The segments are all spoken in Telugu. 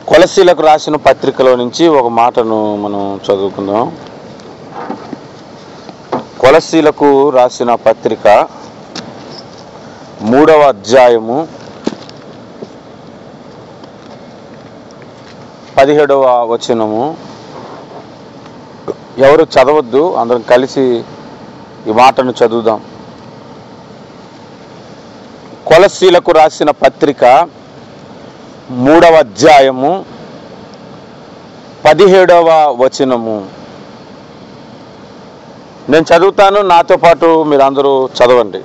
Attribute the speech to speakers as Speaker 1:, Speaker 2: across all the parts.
Speaker 1: కొలసీలకు రాసిన పత్రికలో నుంచి ఒక మాటను మనం చదువుకుందాం కొలసీలకు రాసిన పత్రిక మూడవ అధ్యాయము పదిహేడవ వచనము ఎవరు చదవద్దు అందరం కలిసి ఈ మాటను చదువుదాం కొలసీలకు రాసిన పత్రిక మూడవ అధ్యాయము పదిహేడవ వచనము నేను చదువుతాను నాతో పాటు మీరందరూ చదవండి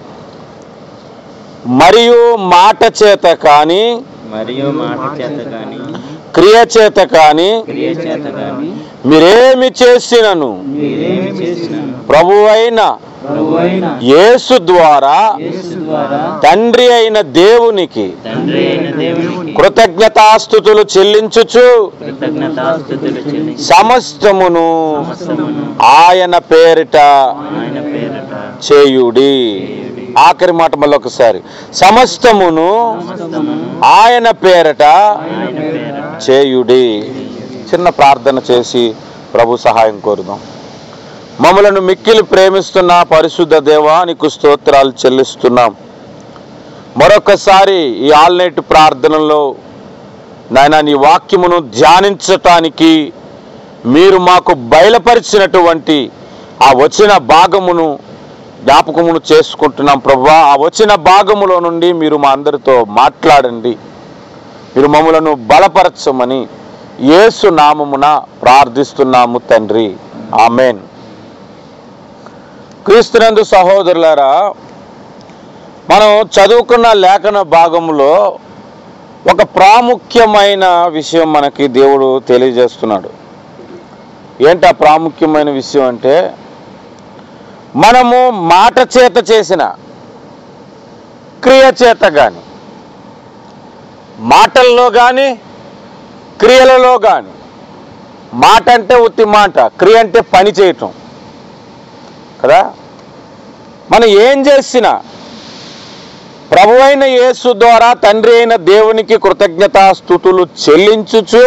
Speaker 1: మరియు మాట చేత కానీ
Speaker 2: మరియు మాట చేత గాని
Speaker 1: క్రియ చేత కానీ
Speaker 2: క్రియ చేత గాని
Speaker 1: మీరేమి చేసినను
Speaker 2: మీరేమి చేసినను
Speaker 1: ప్రభు అయిన
Speaker 2: ప్రభువైన
Speaker 1: యేసు ద్వారా
Speaker 2: యేసు ద్వారా
Speaker 1: తండ్రి అయిన దేవునికి
Speaker 2: తండ్రి అయిన దేవునికి
Speaker 1: కృతజ్ఞతాస్థుతులు చెల్లించుచు
Speaker 2: కృతజ్ఞతాస్తుతులు చెల్లించి
Speaker 1: సమస్తమును
Speaker 2: సమస్తమును
Speaker 1: ఆయన పేరిట
Speaker 2: ఆయన పేరట
Speaker 1: చేయుడి ఆఖరి మాట మళ్ళీ ఒకసారి సమస్తమును
Speaker 2: సమస్తమును
Speaker 1: ఆయన పేరట
Speaker 2: ఆయన పేరట
Speaker 1: చేయుడి చిన్న ప్రార్థన చేసి ప్రభు సహాయం కోరుదాం మమ్మలను మిక్కిలి ప్రేమిస్తున్న పరిశుద్ధ దేవా నీకు స్తోత్రాలు చెల్లిస్తున్నాం మరొకసారి ఈ ఆల్నైట్ ప్రార్థనలో నాయన నీ వాక్యమును ధ్యానించటానికి మీరు మాకు బయలుపరిచినటువంటి ఆ వచ్చిన భాగమును జ్ఞాపకమును చేసుకుంటున్నాం ప్రభా ఆ వచ్చిన భాగములో నుండి మీరు మా అందరితో మాట్లాడండి మీరు మమ్మలను బలపరచమని యేసు నామమున ప్రార్థిస్తున్నాము తండ్రి ఆమెన్ క్రీస్తునందు సహోదరులారా మనం చదువుకున్న లేఖన భాగంలో ఒక ప్రాముఖ్యమైన విషయం మనకి దేవుడు తెలియజేస్తున్నాడు ఏంటి ఆ ప్రాముఖ్యమైన విషయం అంటే మనము మాట చేత చేసిన క్రియ చేత కానీ మాటల్లో కానీ క్రియలలో కానీ మాట అంటే ఉత్తి మాట క్రియ అంటే పని చేయటం కదా మనం ఏం చేసినా ప్రభు అయిన యేసు ద్వారా తండ్రి అయిన దేవునికి కృతజ్ఞతాస్థుతులు చెల్లించుచు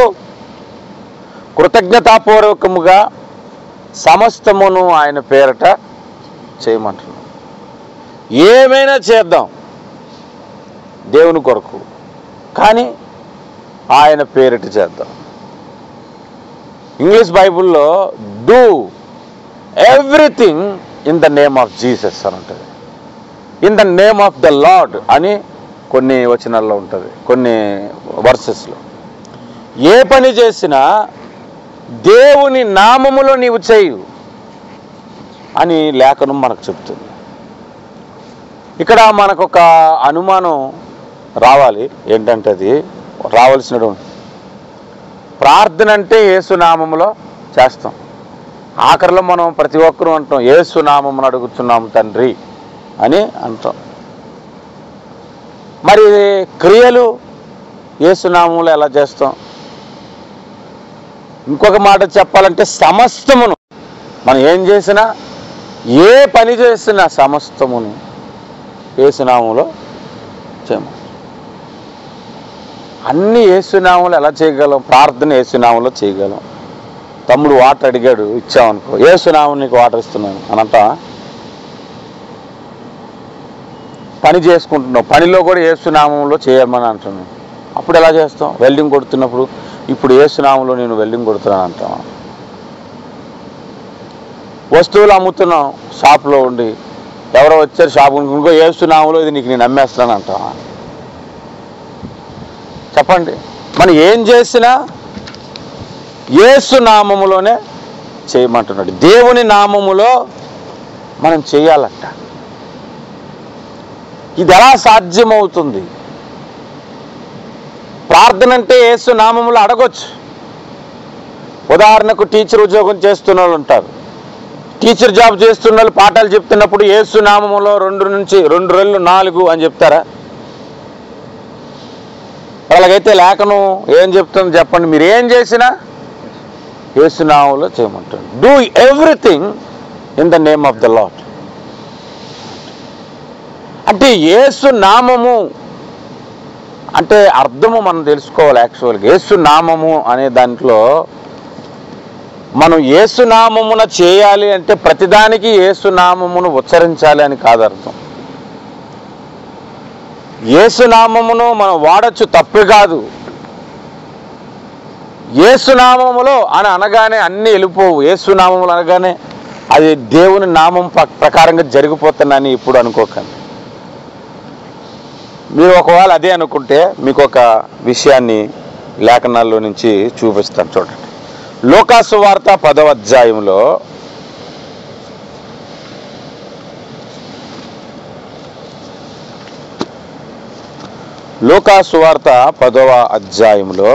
Speaker 1: కృతజ్ఞతాపూర్వకముగా సమస్తమును ఆయన పేరట చేయమంటున్నాం ఏమైనా చేద్దాం దేవుని కొరకు కానీ ఆయన పేరిట చేద్దాం ఇంగ్లీష్ బైబిల్లో do everything in the name of Jesus అని ఉంటుంది in the name of the lord అని కొన్ని వచనాల్లో ఉంటుంది కొన్ని వర్సెస్లో ఏ పని చేసినా దేవుని నామములో నీవు చేయు అని లేఖనం మనకు చెప్తుంది ఇక్కడ మనకు ఒక అనుమానం రావాలి ఏంటంటే అది రావాల్సిన ప్రార్థన అంటే ఏసునామములో చేస్తాం ఆఖరిలో మనం ప్రతి ఒక్కరూ అంటాం ఏసునామమును అడుగుతున్నాం తండ్రి అని అంటాం మరి క్రియలు ఏసునామంలో ఎలా చేస్తాం ఇంకొక మాట చెప్పాలంటే సమస్తమును మనం ఏం చేసినా ఏ పని చేసినా సమస్తమును ఏసునామంలో చేయము అన్ని ఏసునామంలో ఎలా చేయగలం ప్రార్థన ఏసునామంలో చేయగలం తమ్ముడు వాటర్ అడిగాడు ఇచ్చామనుకో ఏసునామం నీకు వాటర్ ఇస్తున్నాను అని అంటావా పని చేసుకుంటున్నావు పనిలో కూడా ఏసునామంలో చేయమని అంటున్నాను అప్పుడు ఎలా చేస్తాం వెల్డింగ్ కొడుతున్నప్పుడు ఇప్పుడు ఏసునామంలో నేను వెల్డింగ్ కొడుతున్నాను అంటావా వస్తువులు అమ్ముతున్నాం షాప్లో ఉండి ఎవరో వచ్చారు షాప్ ఇంకో ఏసునామంలో ఇది నీకు నేను అమ్మేస్తాను అంటావా చెప్పండి మనం ఏం చేసినా యేసు నామములోనే చేయమంటున్నాడు దేవుని నామములో మనం చేయాలంట ఇది ఎలా సాధ్యమవుతుంది ప్రార్థన అంటే యేసు నామములో అడగొచ్చు ఉదాహరణకు టీచర్ ఉద్యోగం చేస్తున్న వాళ్ళు ఉంటారు టీచర్ జాబ్ చేస్తున్న వాళ్ళు పాఠాలు చెప్తున్నప్పుడు యేసు నామములో రెండు నుంచి రెండు రెళ్ళు నాలుగు అని చెప్తారా వాళ్ళకైతే లేఖనం ఏం చెప్తుంది చెప్పండి మీరు ఏం చేసినా యేసునామంలో చేయమంటాడు do everything in the name of the lord అంటే యేసు నామము అంటే అర్థము మనం తెలుసుకోవాలి యాక్చువల్గా యేసు నామము అనే దాంట్లో మనం యేసు నామమున చేయాలి అంటే ప్రతిదానికి యేసు నామమును ఉచ్చరించాలి అని కాదు అర్థం యేసు నామమును మనం వాడచ్చు తప్పే కాదు ఏసునామములో అని అనగానే అన్నీ వెళ్ళిపోవు ఏసునామములు అనగానే అది దేవుని నామం ప్ర- ప్రకారంగా జరిగిపోతున్నాని ఇప్పుడు అనుకోకండి మీరు ఒకవేళ అదే అనుకుంటే మీకు ఒక విషయాన్ని లేఖనాల్లో నుంచి చూపిస్తాను చూడండి లోకాసు వార్త పదవ అధ్యాయంలో లోకాసు వార్త పదవ అధ్యాయంలో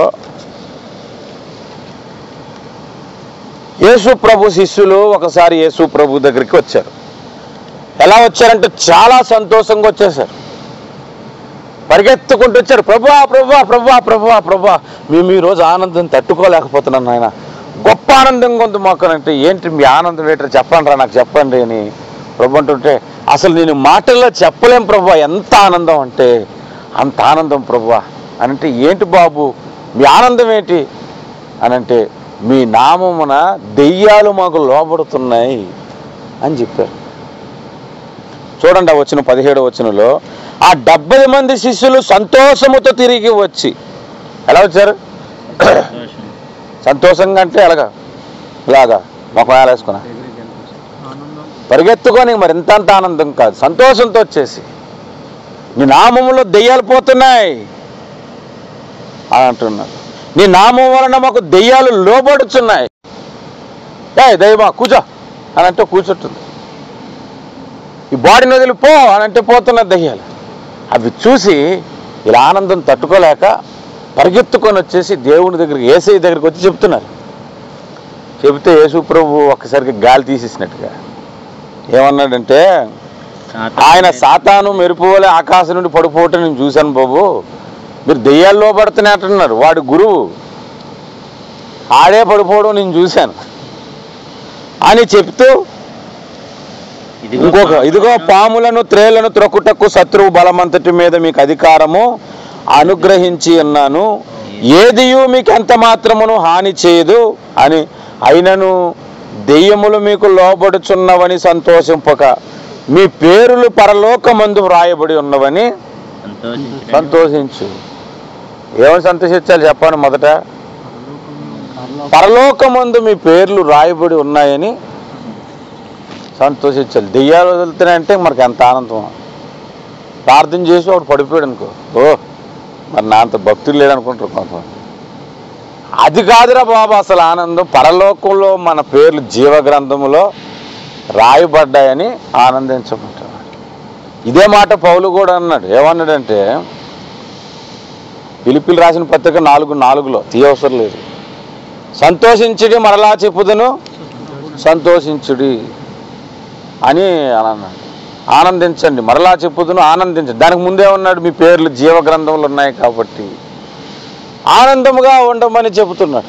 Speaker 1: యేసు ప్రభు శిష్యులు ఒకసారి యేసు ప్రభు దగ్గరికి వచ్చారు ఎలా వచ్చారంటే చాలా సంతోషంగా వచ్చేసారు పరిగెత్తుకుంటూ వచ్చారు ప్రభువా ప్రభువా ప్రభువా ప్రభువా ప్రభువా మేము ఈరోజు ఆనందం తట్టుకోలేకపోతున్నాం నాయన గొప్ప ఆనందంగా ఉంది మాకు అంటే ఏంటి మీ ఆనందం ఏంటో చెప్పండి రా నాకు చెప్పండి అని ప్రభు అంటుంటే అసలు నేను మాటల్లో చెప్పలేం ప్రభు ఎంత ఆనందం అంటే అంత ఆనందం ప్రభువా అని అంటే ఏంటి బాబు మీ ఆనందం ఏంటి అని అంటే మీ నామమున దెయ్యాలు మాకు లోబడుతున్నాయి అని చెప్పారు చూడండి ఆ వచ్చిన పదిహేడు వచనంలో ఆ డెబ్బై మంది శిష్యులు సంతోషముతో తిరిగి వచ్చి ఎలా వచ్చారు
Speaker 2: సంతోషం
Speaker 1: సంతోషంగా అంటే ఎలాగా ఇలాగా ఒక వేసుకున్నా పరిగెత్తుకొని మరి ఇంత అంత ఆనందం కాదు సంతోషంతో వచ్చేసి నీ నామములో దెయ్యాలు పోతున్నాయి అని అంటున్నారు నీ నామం వలన మాకు దెయ్యాలు లోబడుచున్నాయి ఏ దైవా కూర్చో అని అంటే కూర్చుంటుంది ఈ బాడీని వదిలిపో అని అంటే పోతున్న దెయ్యాలు అవి చూసి ఇలా ఆనందం తట్టుకోలేక పరిగెత్తుకొని వచ్చేసి దేవుని దగ్గరికి ఏసై దగ్గరికి వచ్చి చెప్తున్నారు చెబితే యేసు ప్రభు ఒక్కసారికి గాలి తీసేసినట్టుగా ఏమన్నాడంటే
Speaker 2: సాతాను
Speaker 1: ఆయన సాతాను మెరుపు వలె ఆకాశం నుండి పడిపోవటం నేను చూశాను బాబు మీరు దెయ్యాల్లో పడుతున్నట్టున్నారు వాడు గురువు ఆడే పడిపోవడం నేను చూశాను అని చెప్తూ
Speaker 2: ఇదిగో
Speaker 1: ఇంకొక ఇదిగో పాములను త్రేళ్లను త్రొక్కుటకు శత్రువు బలమంతటి మీద మీకు అధికారము అనుగ్రహించి ఉన్నాను ఏదియు మీకు ఎంత మాత్రమును హాని చేయదు అని అయినను దెయ్యములు మీకు లోబడుచున్నవని సంతోషింపక మీ పేరులు పరలోకమందు వ్రాయబడి ఉన్నవని
Speaker 2: సంతోషించడం
Speaker 1: సంతోషించు ఏమని సంతోషించాలి చెప్పండి మొదట పరలోకమందు మీ పేర్లు రాయబడి ఉన్నాయని సంతోషించాలి దెయ్యాలు వదులుతున్నాయంటే మనకి ఎంత ఆనందం ప్రార్థన చేసి వాడు పడిపోయాడు అనుకో ఓ మరి నా అంత భక్తులు లేడనుకుంటారు కొంతమంది అది కాదురా బాబు అసలు ఆనందం పరలోకంలో మన పేర్లు జీవగ్రంథములో రాయబడ్డాయని ఆనందించమంటారు ఇదే మాట పౌలు కూడా అన్నాడు ఏమన్నాడంటే పిలిపిలు రాసిన పత్రిక నాలుగు నాలుగులో తీయవసరం లేదు సంతోషించుడి మరలా చెప్పుదును సంతోషించుడి అని అని అన్నాడు ఆనందించండి మరలా చెప్పుదును ఆనందించండి దానికి ముందే ఉన్నాడు మీ పేర్లు జీవ గ్రంథంలో ఉన్నాయి కాబట్టి ఆనందముగా ఉండమని చెబుతున్నాడు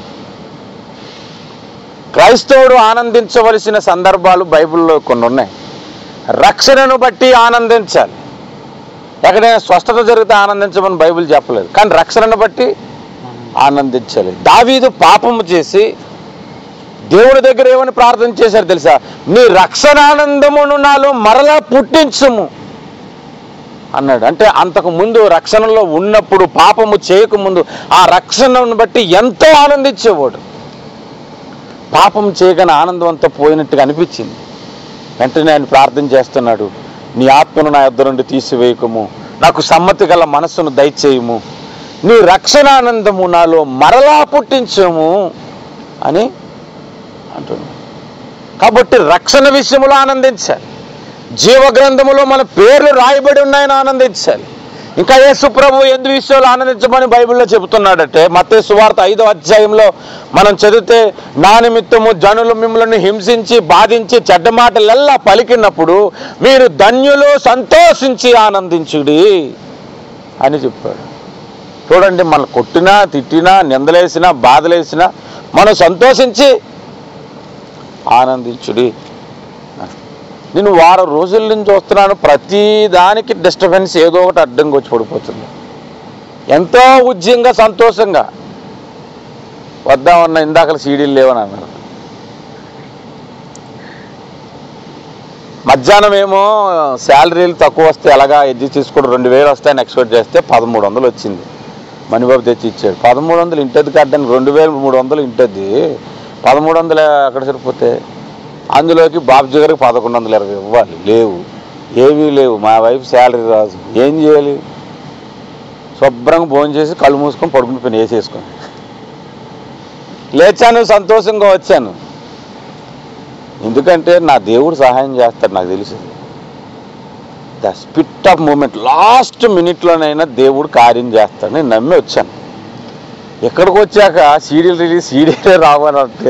Speaker 1: క్రైస్తవుడు ఆనందించవలసిన సందర్భాలు బైబిల్లో కొన్ని ఉన్నాయి రక్షణను బట్టి ఆనందించాలి ఎక్కడైనా స్వస్థత జరిగితే ఆనందించమని బైబిల్ చెప్పలేదు కానీ రక్షణను బట్టి ఆనందించాలి దావీదు పాపము చేసి దేవుడి దగ్గర ఏమని ప్రార్థన చేశారు తెలుసా నీ రక్షణానందమును నాలో మరలా పుట్టించుము అన్నాడు అంటే అంతకు ముందు రక్షణలో ఉన్నప్పుడు పాపము చేయకముందు ఆ రక్షణను బట్టి ఎంతో ఆనందించేవాడు పాపం చేయగానే ఆనందం అంతా పోయినట్టుగా అనిపించింది వెంటనే ఆయన ప్రార్థన చేస్తున్నాడు నీ ఆత్మను నా యొద్ద నుండి తీసివేయకము నాకు సమ్మతి గల మనస్సును దయచేయము నీ రక్షణానందము నాలో మరలా పుట్టించము అని అంటున్నాడు కాబట్టి రక్షణ విషయంలో ఆనందించాలి జీవగ్రంథములో మన పేర్లు రాయబడి ఉన్నాయని ఆనందించాలి ఇంకా యేసు ప్రభు ఎందు విషయంలో ఆనందించమని బైబిల్లో చెబుతున్నాడంటే మతే సువార్త ఐదో అధ్యాయంలో మనం చదివితే నా నిమిత్తము జనులు మిమ్మల్ని హింసించి బాధించి చెడ్డ మాటలెల్లా పలికినప్పుడు మీరు ధన్యులు సంతోషించి ఆనందించుడి అని చెప్పాడు చూడండి మన కొట్టినా తిట్టినా నిందలేసినా బాధలేసినా మనం సంతోషించి ఆనందించుడి నేను వారం రోజుల నుంచి వస్తున్నాను ప్రతి దానికి డిస్టర్బెన్స్ ఏదో ఒకటి అడ్డంగా వచ్చి పడిపోతుంది ఎంతో ఉద్యంగా సంతోషంగా వద్దామన్న ఇందాక సీడీలు లేవని అన్నారు మధ్యాహ్నం ఏమో శాలరీలు తక్కువ వస్తే ఎలాగా ఎడ్జస్ట్ చేసుకోవడం రెండు వేలు వస్తాయని ఎక్స్పెక్ట్ చేస్తే పదమూడు వందలు వచ్చింది మణిబాబు తెచ్చి ఇచ్చాడు పదమూడు వందలు ఇంటది కాదని రెండు వేలు మూడు వందలు ఇంటది పదమూడు వందలు ఎక్కడ సరిపోతే అందులోకి బాబుజీ గారికి పదకొండు వందల ఇరవై ఇవ్వాలి లేవు ఏమీ లేవు మా వైఫ్ శాలరీ రాదు ఏం చేయాలి శుభ్రంగా భోజనం చేసి కళ్ళు మూసుకొని పడుకుని పని వేసేసుకొని లేచాను సంతోషంగా వచ్చాను ఎందుకంటే నా దేవుడు సహాయం చేస్తాడు నాకు తెలుసు the split of moment last మినిట్లోనైనా దేవుడు కార్యం చేస్తాడు నేను నమ్మి వచ్చాను ఎక్కడికి వచ్చాక సీడీలు రిలీజ్ సీడీలే రావాలంటే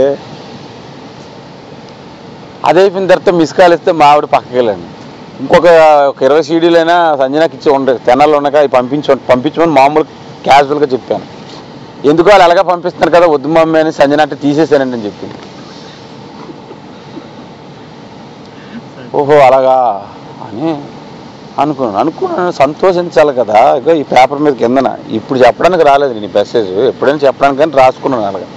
Speaker 1: అది అయిపోయిన తర్వాత మిస్ కాల్ ఇస్తే మా ఆవిడ పక్కకి వెళ్ళండి ఇంకొక ఒక ఇరవై సీడీలైనా సంజనాకి ఇచ్చి ఉండే తెనాలు ఉండగా అవి పంపించ పంపించమని మామూలు క్యాజువల్గా చెప్పాను ఎందుకు వాళ్ళు అలాగా పంపిస్తున్నారు కదా వద్దు మమ్మీ అని సంజన అంటే తీసేసానండి అని చెప్పింది ఓహో అలాగా అని అనుకున్నాను అనుకున్నాను సంతోషించాలి కదా ఇగో ఈ పేపర్ మీద కిందన ఇప్పుడు చెప్పడానికి రాలేదు నేను మెసేజ్ ఎప్పుడైనా చెప్పడానికి కానీ రాసుకున్నాను అలాగా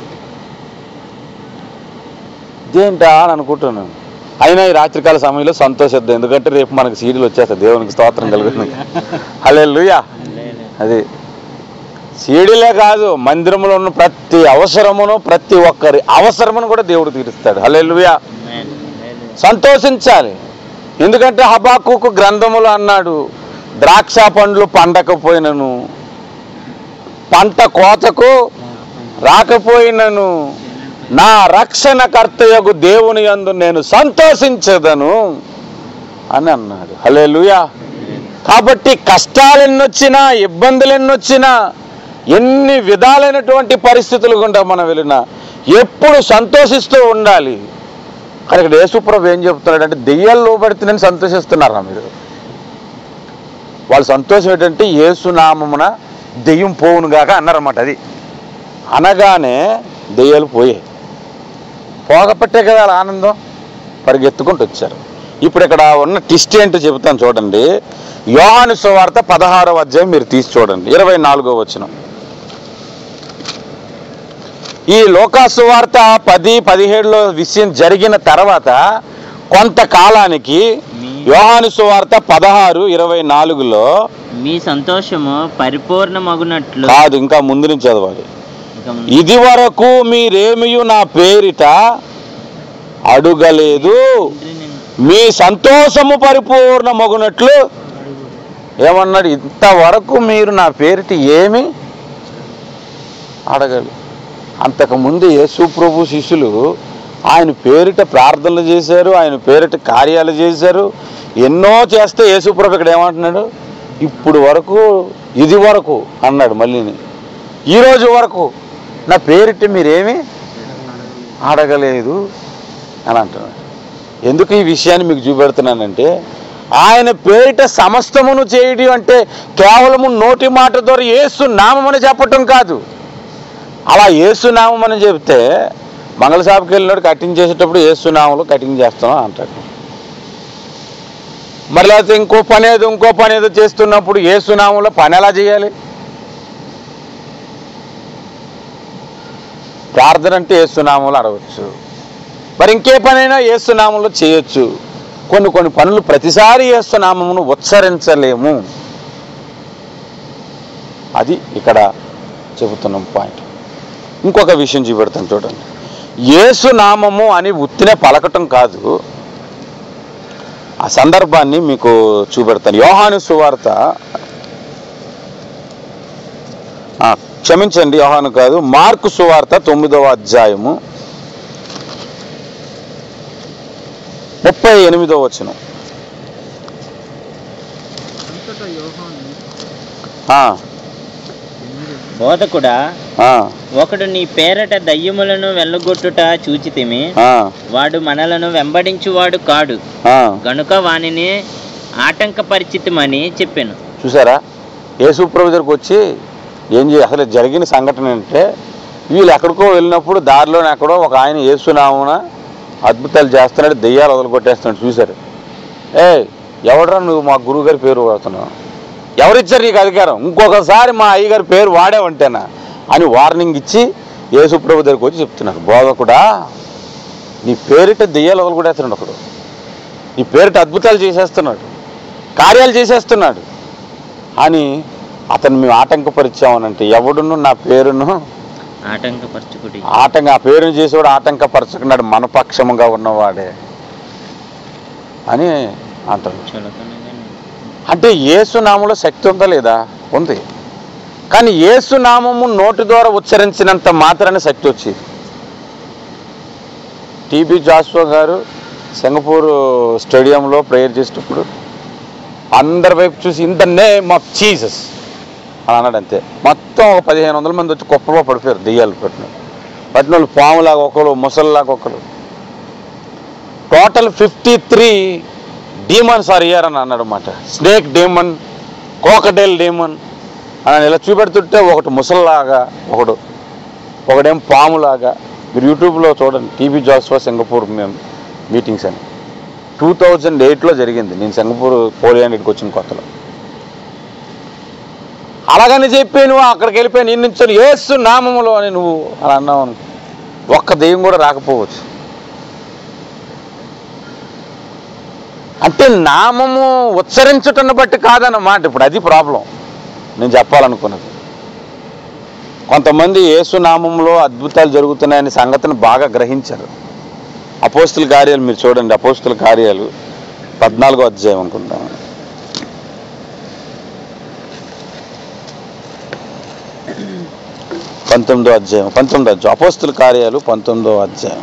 Speaker 1: ఇదేంటా అని అనుకుంటున్నాను అయినా ఈ రాత్రికాల సమయంలో సంతోషిద్దాం ఎందుకంటే రేపు మనకి సీడీలు వచ్చేస్తాయి దేవునికి స్తోత్రం కలుగుతుంది హలే అది సీడీలే కాదు మందిరంలో ఉన్న ప్రతి అవసరమును ప్రతి ఒక్కరి అవసరమును కూడా దేవుడు తీరుస్తాడు హలే సంతోషించాలి ఎందుకంటే హబాకుకు గ్రంథములు అన్నాడు ద్రాక్ష పండ్లు పండకపోయినను పంట కోతకు రాకపోయినను నా రక్షణకర్తయగు దేవుని యందు నేను సంతోషించదను అని అన్నాడు హలే కాబట్టి కష్టాలు ఎన్నొచ్చినా ఇబ్బందులు ఎన్నొచ్చినా ఎన్ని విధాలైనటువంటి పరిస్థితులు గుండా మనం వెళ్ళినా ఎప్పుడు సంతోషిస్తూ ఉండాలి కానీ ఇక్కడ యేసుప్రభు ఏం చెప్తున్నాడు అంటే దెయ్యాలు లోబడుతున్నాయని సంతోషిస్తున్నారా మీరు వాళ్ళ సంతోషం ఏంటంటే యేసునామమున దెయ్యం పోవును గాక అన్నారన్నమాట అది అనగానే దెయ్యాలు పోయాయి పోగపట్టే కదా వాళ్ళ ఆనందం పరిగెత్తుకుంటూ వచ్చారు ఇప్పుడు ఇక్కడ ఉన్న టిస్ట్ ఏంటో చెబుతాను చూడండి యోహాను సువార్త పదహారవ అధ్యాయం మీరు తీసి చూడండి ఇరవై నాలుగో వచనం ఈ లోకాసు వార్త పది పదిహేడులో విషయం జరిగిన తర్వాత కొంతకాలానికి యోహాను సువార్త పదహారు ఇరవై నాలుగులో
Speaker 2: మీ సంతోషము పరిపూర్ణమగునట్లు
Speaker 1: కాదు ఇంకా ముందు నుంచి చదవాలి
Speaker 2: ఇంకా ముందు-
Speaker 1: ఇది వరకు మీరేమియు నా పేరిట అడుగలేదు
Speaker 2: తండ్రి నిన్ను
Speaker 1: మీ సంతోషము పరిపూర్ణమగునట్లు ఏమన్నాడు ఇంతవరకు మీరు నా పేరిట ఏమి అడగలి అంతకుముందు యేసు ప్రభు శిష్యులు ఆయన పేరిట ప్రార్థనలు చేశారు ఆయన పేరిట కార్యాలు చేశారు ఎన్నో చేస్తే యేసు ప్రభు ఇక్కడ ఏమంటున్నాడు ఇప్పుడు వరకు ఇది వరకు అన్నాడు మళ్ళీని ఈ రోజు వరకు నా పేరిట మీరేమి అడగలేదు అని అంటున్నాడు ఎందుకు ఈ విషయాన్ని మీకు చూపెడుతున్నానంటే ఆయన పేరిట సమస్తమును చేయడం అంటే కేవలము నోటి మాట ద్వారా ఏసు నామమని చెప్పటం కాదు అలా ఏసు నామం అని చెప్తే మంగళ షాప్కి వెళ్ళినప్పుడు కటింగ్ చేసేటప్పుడు ఏసు నామంలో కటింగ్ చేస్తాం అంటాడు మరి లేకపోతే ఇంకో పని ఏదో ఇంకో పని ఏదో చేస్తున్నప్పుడు ఏసు నామంలో పని ఎలా చేయాలి ప్రార్థన అంటే ఏసునామంలో అడగచ్చు మరి ఇంకే పనైనా ఏసునామంలో చేయొచ్చు కొన్ని కొన్ని పనులు ప్రతిసారి ఏసునామమును ఉచ్చరించలేము అది ఇక్కడ చెబుతున్నాం పాయింట్ ఇంకొక విషయం చూపెడతాను చూడండి ఏసునామము అని ఉత్తినే పలకటం కాదు ఆ సందర్భాన్ని మీకు చూపెడతాను యోహాను సువార్త ఆ, క్షమించండి యోహాను కాదు మార్కు సువార్త తొమ్మిదవ అధ్యాయము ముప్పై ఎనిమిదవ వచనం
Speaker 3: అంతటా యోహాను
Speaker 1: ఆ,
Speaker 2: బోధకుడా
Speaker 1: ఆ,
Speaker 2: ఒకడు నీ పేరట దయ్యములను వెళ్ళగొట్టుట చూచితిమి
Speaker 1: ఆ,
Speaker 2: వాడు మనలను వెంబడించువాడు కాడు
Speaker 1: ఆ.
Speaker 2: గనుక వానిని ఆటంకపరిచితమని చెప్పాను
Speaker 1: చూసారా యేసు ప్రభు దగ్గరకు వచ్చి ఏం చేయ అసలు జరిగిన సంఘటన అంటే వీళ్ళు ఎక్కడికో వెళ్ళినప్పుడు దారిలోనే ఎక్కడో ఒక ఆయన యేసునామున అద్భుతాలు చేస్తున్నాడు దెయ్యాలు వదలగొట్టేస్తున్నాడు చూశారు ఏ ఎవడరా నువ్వు మా గురువు గారి పేరు వాడుతున్నావు ఎవరిచ్చారు నీకు అధికారం ఇంకొకసారి మా అయ్యగారి పేరు వాడేవంటేనా అని వార్నింగ్ ఇచ్చి యేసుప్రభు దగ్గరికి వచ్చి చెప్తున్నారు బోధకుడా నీ పేరిట దెయ్యాలు వదలగొడేస్తున్నాడు ఒకడు నీ పేరిట అద్భుతాలు చేసేస్తున్నాడు కార్యాలు చేసేస్తున్నాడు అని అతను మేము ఆటంకపరిచామనంటే ఎవడును నా పేరును
Speaker 2: ఆటంకపరచుకుడి
Speaker 1: ఆటంక ఆ పేరును చేసేవాడు ఆటంకపరచుకున్నాడు మన పక్షముగా ఉన్నవాడే అని అంటారు
Speaker 2: చులకనగానే
Speaker 1: అంటే ఏసునామంలో శక్తి ఉందా లేదా ఉంది కానీ ఏసునామము నోటి ద్వారా ఉచ్చరించినంత మాత్రానే శక్తి వచ్చింది టీబీ జాస్వా గారు సింగపూర్ స్టేడియంలో ప్రేయర్ చేసేటప్పుడు అందరి వైపు చూసి in the name of Jesus అని అన్నాడు అంతే మొత్తం ఒక పదిహేను వందల మంది వచ్చి కుప్పలో పడిపోయారు దెయ్యాలు పట్టిన పట్టిన వాళ్ళు పాములాగా ఒకరు ముసలిలాగా ఒకరు total fifty three demons are here అని అన్నాడు అనమాట స్నేక్ డీమన్ కోకడేల్ డీమన్ అని ఇలా చూపెడుతుంటే ఒకటి ముసల్లాగా ఒకడు ఒకడేం పాములాగా మీరు యూట్యూబ్లో చూడండి టీవీ జాస్వా సింగపూర్ మేము మీటింగ్స్ అని టూ థౌజండ్ ఎయిట్లో జరిగింది నేను సింగపూర్ పోలియానికి వచ్చిన కొత్తలో అలాగని చెప్పి నువ్వు అక్కడికి వెళ్ళిపోయి నేను నుంచి ఏసు నామములో అని నువ్వు అలా అన్నావు అనుకో ఒక్క దెయ్యం కూడా రాకపోవచ్చు అంటే నామము ఉచ్చరించుటను బట్టి కాదన్నమాట ఇప్పుడు అది ప్రాబ్లం నేను చెప్పాలనుకున్నది కొంతమంది యేసు నామంలో అద్భుతాలు జరుగుతున్నాయనే సంగతిని బాగా గ్రహించారు అపోస్తుల కార్యాలు మీరు చూడండి అపోస్తుల కార్యాలు పద్నాలుగో అధ్యాయం అనుకుందాం పంతొమ్మిదో అధ్యాయం పంతొమ్మిదో అధ్యాయం అపోస్తుల కార్యాలు పంతొమ్మిదో అధ్యాయం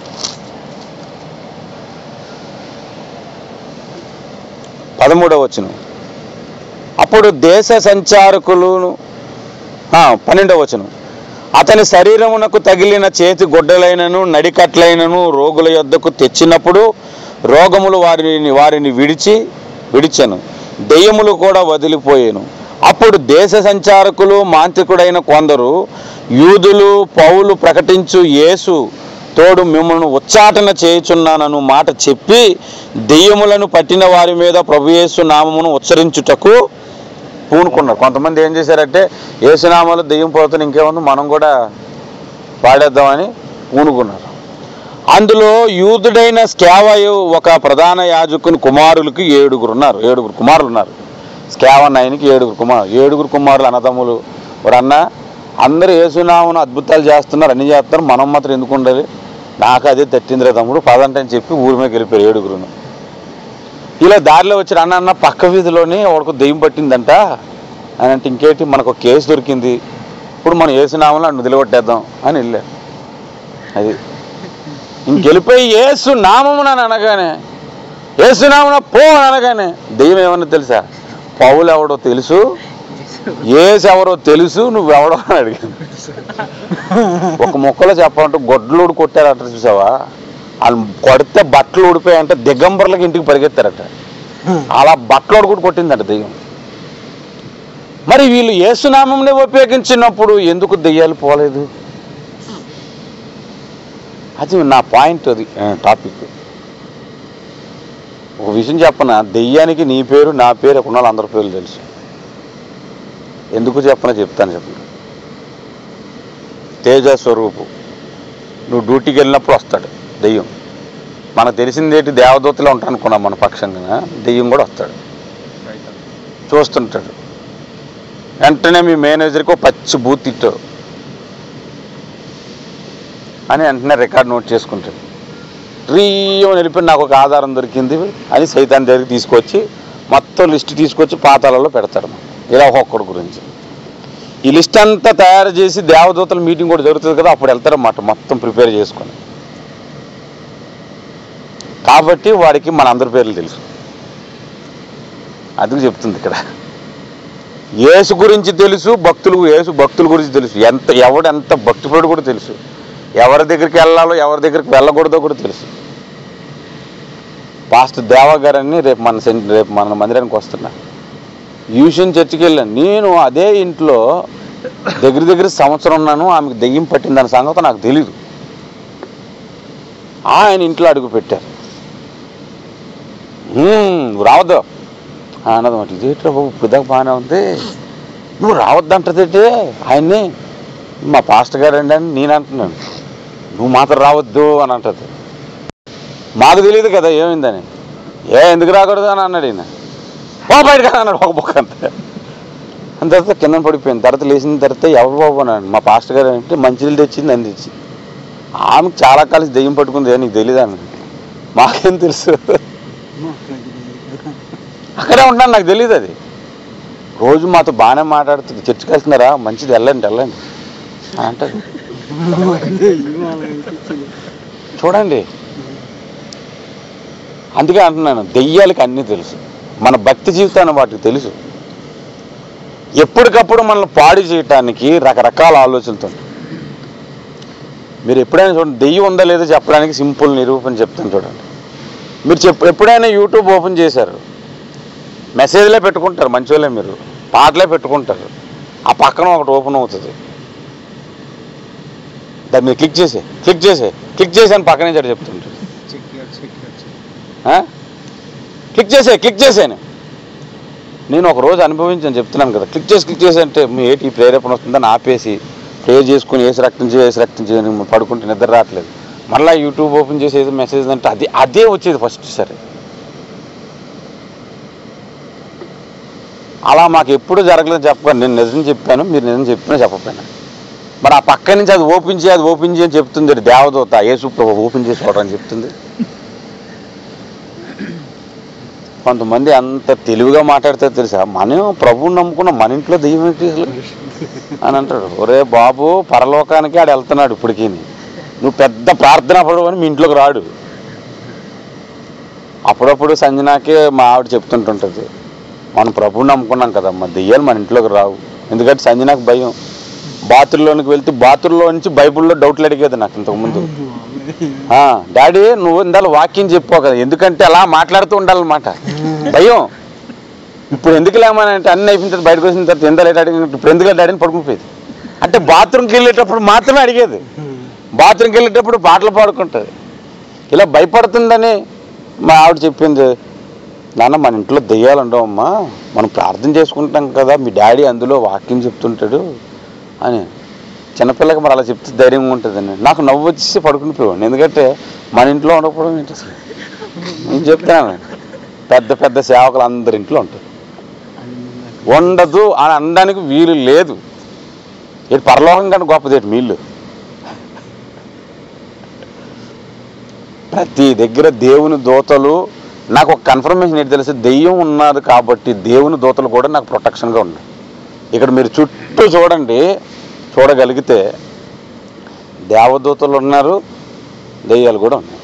Speaker 1: పదమూడవ వచనం అప్పుడు దేశ సంచారకులను ఆ, పన్నెండవ వచనం అతని శరీరమునకు తగిలిన చేతి గుడ్డలైనను నడికట్లైనను రోగుల యొద్దకు తెచ్చినప్పుడు రోగములు వారిని వారిని విడిచి విడిచెను దెయ్యములు కూడా వదిలిపోయాను అప్పుడు దేశ సంచారకులు మాంత్రికుడైన కొందరు యూదులు పౌలు ప్రకటించు యేసు తోడు మిమ్మల్ని ఉచ్చాటన చేయుచున్నానను మాట చెప్పి దెయ్యములను పట్టిన వారి మీద ప్రభు యేసు నామమును ఉచ్చరించుటకు పూనుకున్నారు కొంతమంది ఏం చేశారంటే ఏసునామాలు దెయ్యం పోతుంది ఇంకేముంది మనం కూడా పాడేద్దామని పూనుకున్నారు అందులో యూదుడైన స్కేవయు ఒక ప్రధాన యాజకుని కుమారులకి ఏడుగురు ఉన్నారు ఏడుగురు కుమారులు ఉన్నారు స్కేవ నైన్కి ఏడుగురు కుమారు ఏడుగురు కుమారులు అన్నదమ్ములు ఒక అన్న అందరూ ఏసునామను అద్భుతాలు చేస్తున్నారు అన్ని చేస్తున్నారు మనం మాత్రం ఎందుకు ఉండాలి నాకు అదే తట్టిందిరా తమ్ముడు పదంటే అని చెప్పి ఊరి మీద వెళ్ళిపోయారు ఏడుగురును ఇలా దారిలో వచ్చిన అన్న అన్న పక్క వీధిలోని ఒకడికి దెయ్యం పట్టిందంట అని అంటే ఇంకేంటి మనకు ఒక కేసు దొరికింది ఇప్పుడు మనం ఏసునామలో అన్ను నిలబెట్టేద్దాం అని వెళ్ళారు అది ఇంకెళ్ళిపోయి ఏసు నామమున అని అనగానే ఏసునామన పో అని అనగానే దెయ్యం ఏమన్నా తెలుసా పౌలు ఎవడో తెలుసు ఏసు ఎవరో తెలుసు నువ్వెవడో అని అడిగాను ఒక మొక్కలో చెప్పాలంటే గొడ్లు కొట్టారట చూసావా వాళ్ళు కొడితే బట్టలు ఊడిపోయాయంటే దిగంబర్లకి ఇంటికి పరిగెత్తారట అలా బట్టలు కూడా కొట్టిందట దెయ్యం మరి వీళ్ళు ఏసునామంని ఉపయోగించినప్పుడు ఎందుకు దెయ్యాలు పోలేదు అది నా పాయింట్ అది టాపిక్ ఒక విషయం చెప్పన దెయ్యానికి నీ పేరు నా పేరు అక్కడ ఉన్న అందరి పేర్లు తెలుసు ఎందుకు చెప్పన చెప్తాను చెప్పండి తేజ స్వరూపు నువ్వు డ్యూటీకి వెళ్ళినప్పుడు వస్తాడు దెయ్యం మనకు తెలిసిందేంటి దేవదూతలే ఉంటాను అనుకున్నాం మన పక్షంగా దెయ్యం కూడా వస్తాడు చూస్తుంటాడు వెంటనే మీ మేనేజర్కి ఒక పచ్చి బూత్ తిట్టావు అని వెంటనే రికార్డ్ నోట్ చేసుకుంటాడు రీయం వెళ్ళిపోయి నాకు ఒక ఆధారం దొరికింది అని సైతాన్ దగ్గరికి తీసుకొచ్చి మొత్తం లిస్ట్ తీసుకొచ్చి పాతాలలో పెడతాడు ఇలా ఒక్కొక్కడి గురించి ఈ లిస్ట్ అంతా తయారు చేసి దేవదూతల మీటింగ్ కూడా జరుగుతుంది కదా అప్పుడు వెళ్తారన్నమాట మొత్తం ప్రిపేర్ చేసుకొని కాబట్టి వాడికి మన అందరి పేర్లు తెలుసు అందుకు చెప్తుంది ఇక్కడ యేసు గురించి తెలుసు భక్తులు యేసు భక్తుల గురించి తెలుసు ఎంత ఎవడు ఎంత భక్తిపరుడు కూడా తెలుసు ఎవరి దగ్గరికి వెళ్ళాలో ఎవరి దగ్గరికి వెళ్ళకూడదో కూడా తెలుసు పాస్టర్ దేవా గారని రేపు మన సెంట్ రేపు మన మందిరానికి వస్తున్నా యూషన్ చర్చికి వెళ్ళాను నేను అదే ఇంట్లో దగ్గర దగ్గర సంవత్సరం ఉన్నాను ఆమెకు దెయ్యం పట్టిందన్న సంగతి నాకు తెలీదు ఆయన ఇంట్లో అడుగు పెట్టారు "హ్మ్, నువ్వు రావద్దు ఆ అన్నది మాట ఇదేట్రా బాబు ఇప్పుడు దాకా బాగానే ఉంది నువ్వు రావద్దంటదేంటి ఆయన్ని మా పాస్టర్ గారు అండి అని నేను అంటున్నాను నువ్వు మాత్రం రావద్దు అని అంటది మాకు తెలియదు కదా ఏమైందని ఏ ఎందుకు రాకూడదు అని అన్నాడు ఈయన ఓ బయటకు రా అన్నాడు ఒక బొక్క అంతే అంత తర్వాత కింద పడిపోయింది తర్వాత లేచిన తర్వాత ఎవరు బాబు అన్నాడు మా పాస్టర్ గారు అంటే మంచినీళ్ళు తెచ్చింది అని తెచ్చి ఆమెకు చాలా కాలం దెయ్యం పట్టుకుంది నీకు తెలియదు అన్నాడు మాకేం తెలుసు అక్కడే ఉంటాను నాకు తెలియదు అది రోజు మాతో బాగానే మాట్లాడుతుంది చర్చికి వెళ్తున్నారా మంచిది వెళ్ళండి వెళ్ళండి అని అంటది చూడండి అందుకే అంటున్నాను దెయ్యాలకి అన్నీ తెలుసు మన భక్తి జీవితాన్ని వాటికి తెలుసు ఎప్పటికప్పుడు మనల్ని పాడు చేయటానికి రకరకాల ఆలోచనలతో మీరు ఎప్పుడైనా చూడండి దెయ్యం ఉందా లేదో చెప్పడానికి సింపుల్ నిరూపణ చెప్తాను చూడండి మీరు చెప్ ఎప్పుడైనా యూట్యూబ్ ఓపెన్ చేశారు మెసేజ్లే పెట్టుకుంటారు మంచివాళ్ళే మీరు పాటలే పెట్టుకుంటారు ఆ పక్కన ఒకటి ఓపెన్ అవుతుంది దాన్ని మీరు క్లిక్ చేసే క్లిక్ చేసే క్లిక్ చేసి అని పక్కనే చెడు చెప్తుంటారు ఆ? క్లిక్ చేసే క్లిక్ చేసాను నేను ఒక రోజు అనుభవించాను చెప్తున్నాను కదా క్లిక్ చేసి క్లిక్ చేసి అంటే మీ ఏంటి ఈ ప్రేరేపణ వస్తుందని ఆపేసి ప్రే చేసుకుని వేసి రక్తం చేసి వేసి రక్తం చేయని పడుకుంటే నిద్ర రావట్లేదు మళ్ళీ యూట్యూబ్ ఓపెన్ చేసి ఏదో మెసేజ్ అంటే అది అదే వచ్చేది ఫస్ట్ సరే అలా మాకు ఎప్పుడు జరగలేదు చెప్పకండి నేను నిజం చెప్పాను మీరు నిజం చెప్పినా చెప్పకపోయినా మరి ఆ పక్క నుంచి అది ఓపెన్ చేయి అది ఓపెన్ చేయి అని చెప్తుంది అది దేవదూత యేసు ప్రభు ఓపెన్ చేసి చూడని చెప్తుంది కొంతమంది అంత తెలివిగా మాట్లాడితే తెలుసా మనం ప్రభువుని నమ్ముకున్న మన ఇంట్లో దెయ్యం ఏంటి అసలు అని అంటాడు ఒరే బాబు పరలోకానికి ఆడు వెళ్తున్నాడు ఇప్పటికీ నువ్వు పెద్ద ప్రార్థన పడవు అని మీ ఇంట్లోకి రాడు అప్పుడప్పుడు సంజనాకి మా ఆవిడ చెప్తుంటుంటుంది మనం ప్రభువుని నమ్ముకున్నాం కదమ్మా దెయ్యాలు మన ఇంట్లోకి రావు ఎందుకంటే సంజనాకి భయం బాత్రూంలోనికి వెళ్తే బాత్రూంలో నుంచి బైబిల్లో డౌట్లు అడిగేది నాకు ఇంతకుముందు ఆ, డాడీ నువ్వు ఇందాల వాక్యం చెప్పావు కదా ఎందుకంటే అలా మాట్లాడుతూ ఉండాలన్నమాట భయం ఇప్పుడు ఎందుకు లేమని అంటే అన్ని అయిపోయిన తర్వాత బయటకు వచ్చిన తర్వాత ఎంత లేట్ అడిగిన ఇప్పుడు ఎందుకు డాడీ అని పడుకుపోయేది అంటే బాత్రూమ్కి వెళ్ళేటప్పుడు మాత్రమే అడిగేది బాత్రూమ్కి వెళ్ళేటప్పుడు పాటలు పాడుకుంటుంది ఇలా భయపడుతుందని మా ఆవిడ చెప్పింది నాన్న మన ఇంట్లో దెయ్యాలు ఉండవమ్మా మనం ప్రార్థన చేసుకుంటాం కదా మీ డాడీ అందులో వాక్యం చెప్తుంటాడు అని చిన్నపిల్లకి మరి అలా చెప్తే ధైర్యంగా ఉంటుందని నాకు నవ్వు వచ్చేసి పడుకుని పోయాను ఎందుకంటే మన ఇంట్లో ఉండకపోవడం ఏంటి అసలు నేను చెప్తాను పెద్ద పెద్ద సేవకులు అందరి ఇంట్లో ఉంటారు ఉండదు అని అనడానికి వీలు లేదు ఇటు పరలోకం కంటే గొప్పది ఏంటి మీళ్ళు ప్రతి దగ్గర దేవుని దూతలు నాకు ఒక కన్ఫర్మేషన్ ఏంటి తెలుసు దెయ్యం ఉన్నారు కాబట్టి దేవుని దూతలు కూడా నాకు ప్రొటెక్షన్గా ఉన్నాయి ఇక్కడ మీరు చుట్టూ చూడండి చూడగలిగితే దేవదూతలు ఉన్నారు దెయ్యాలు కూడా ఉన్నాయి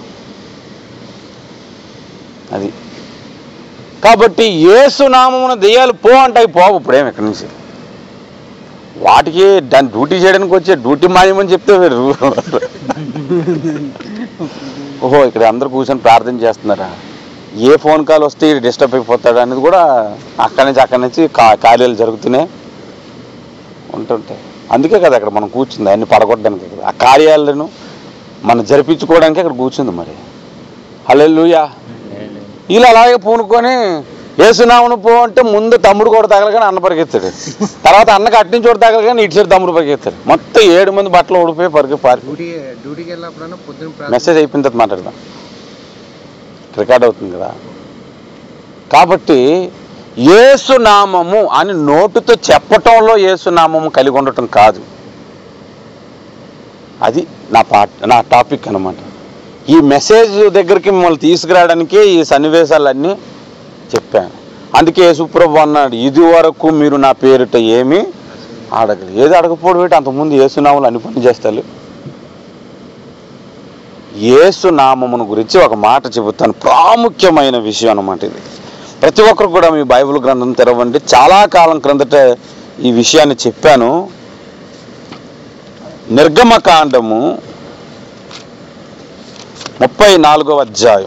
Speaker 1: అది కాబట్టి ఏసునామమున దెయ్యాలు పో అంటాయి పోవు ఇప్పుడేం ఇక్కడి నుంచి వాటికి దాన్ని డ్యూటీ చేయడానికి వచ్చే డ్యూటీ మాయమని చెప్తే మీరు ఓహో ఇక్కడ అందరు కూర్చొని ప్రార్థన చేస్తున్నారా ఏ ఫోన్ కాల్ వస్తే డిస్టర్బ్ అయిపోతాడు అనేది కూడా అక్కడి నుంచి అక్కడి నుంచి కా- కార్యాలు జరుగుతూనే ఉంటుంటాయి అందుకే కదా అక్కడ మనం కూర్చుంది అన్ని పడగొట్టడానికి కదా ఆ కార్యాలను మనం జరిపించుకోవడానికి అక్కడ కూర్చుంది మరి హల్లెలూయా వీళ్ళు అలాగే పూనుకొని ఏసునామును పో అంటే ముందు తమ్ముడు కూడా తగలగానే అన్న పరిగెత్తాడు తర్వాత అన్నకి అటు నుంచి కూడా తగలగానే ఇటు సైడ్ తమ్ముడు పరిగెత్తాడు మొత్తం ఏడు మంది బట్టలు ఊడిపోయి పరిగి పారి
Speaker 3: డ్యూటీ డ్యూటీకి వెళ్ళినప్పుడన్నా పొద్దున ప్రార్థన
Speaker 1: మెసేజ్ అయిపోయిన తర్వాత మాట్లాడదాం రికార్డ్ అవుతుంది కదా కాబట్టి ఏసునామము అని నోటుతో చెప్పటంలో ఏసునామము కలిగి ఉండటం కాదు అది నా పాట నా టాపిక్ అన్నమాట ఈ మెసేజ్ దగ్గరికి మిమ్మల్ని తీసుకురావడానికే ఈ సన్నివేశాలన్నీ చెప్పాను అందుకే యేసుప్రభు అన్నాడు ఇది వరకు మీరు నా పేరిట ఏమీ అడగదు ఏది అడగపోవడం ఏంటి అంతకుముందు ఏసునామలు అన్ని పని చేస్తారు యేసు నామమును గురించి ఒక మాట చెబుతాను ప్రాముఖ్యమైన విషయం అన్నమాట ఇది ప్రతి ఒక్కరు కూడా మీ బైబిల్ గ్రంథం తెరవండి చాలా కాలం క్రిందట ఈ విషయాన్ని చెప్పాను నిర్గమకాండము ముప్పై నాలుగవ అధ్యాయం